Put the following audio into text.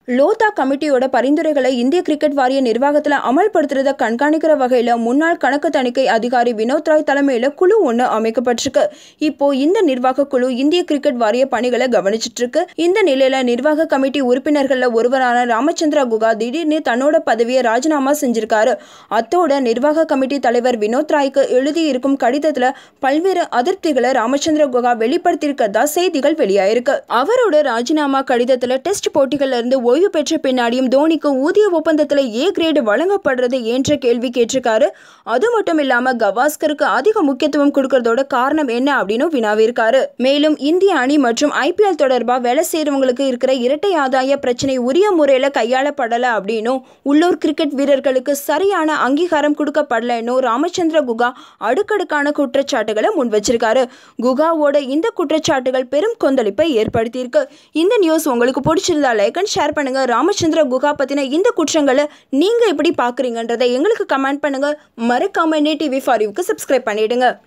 லோதா கமிட்டியோட பரிந்துரைகளை இந்திய கிரிக்கெட் வாரிய நிர்வாகத்தில் அமல்படுத்துறத கண்காணிக்கிற வகையில் முன்னாள் கணக்கு தணிக்கை அதிகாரி வினோத் ராய் தலைமையில் குழு ஒன்று அமைக்கப்பட்டிருக்கு இப்போ இந்த நிர்வாக குழு இந்திய கிரிக்கெட் வாரிய பணிகளை கவனிச்சிட்டு இருக்கு இந்த நிலையில நிர்வாக கமிட்டி உறுப்பினர்கள்ல ஒருவரான ராமச்சந்திரா குகா திடீர்னு தன்னோட பதவியை ராஜினாமா செஞ்சிருக்காரு அத்தோட நிர்வாக கமிட்டி தலைவர் வினோத் ராய்க்கு எழுதியிருக்கும் கடிதத்துல பல்வேறு அதிருப்திகளை ராமச்சந்திர குகா வெளிப்படுத்தியிருக்கிறதா செய்திகள் வெளியாயிருக்கு அவரோட ராஜினாமா கடிதத்துல டெஸ்ட் போட்டிகள்ல இருந்து ஓய்வு பெற்ற பின்னாடியும் தோனிக்கு ஊதிய ஒப்பந்தத்துல ஏ கிரேடு வழங்கப்படுறது என்ற கேள்வி கேட்டிருக்காரு அது மட்டும் இல்லாம கவாஸ்கருக்கு அதிக முக்கியத்துவம் கொடுக்கறதோட காரணம் என்ன அப்படின்னு வினாவிருக்காரு மேலும் இந்திய அணி மற்றும் ஐபிஎல் தொடர்பா வேலை செய்யறவங்களுக்கு இருக்கிற இரட்டை ஆதாய பிரச்சனை உரிய முறையில கையாளப்படல அப்படின்னும் உள்ளூர் கிரிக்கெட் வீரர்களுக்கு சரியான அங்கீகாரம் கொடுக்கப்படலன்னு ராமச்சந்திர குகா அடுக்கடுக்கான குற்றச்சாட்டுகளை முன் வச்சிருக்காரு குகாவோட இந்த குற்றச்சாட்டுகள் பெரும் கொந்தளிப்பை ஏற்படுத்தியிருக்கு இந்த நியூஸ் உங்களுக்கு பிடிச்சிருந்தா லைக் அண்ட் ஷேர் பண்ணுங்க ராமச்சந்திர குகா பத்தின இந்த குற்றங்களை நீங்க எப்படி பாக்குறீங்கன்றதை எங்களுக்கு கமெண்ட் பண்ணுங்க மறக்காம நே டிவி ஃபார் யூக்கு சப்ஸ்கிரைப் பண்ணிடுங்க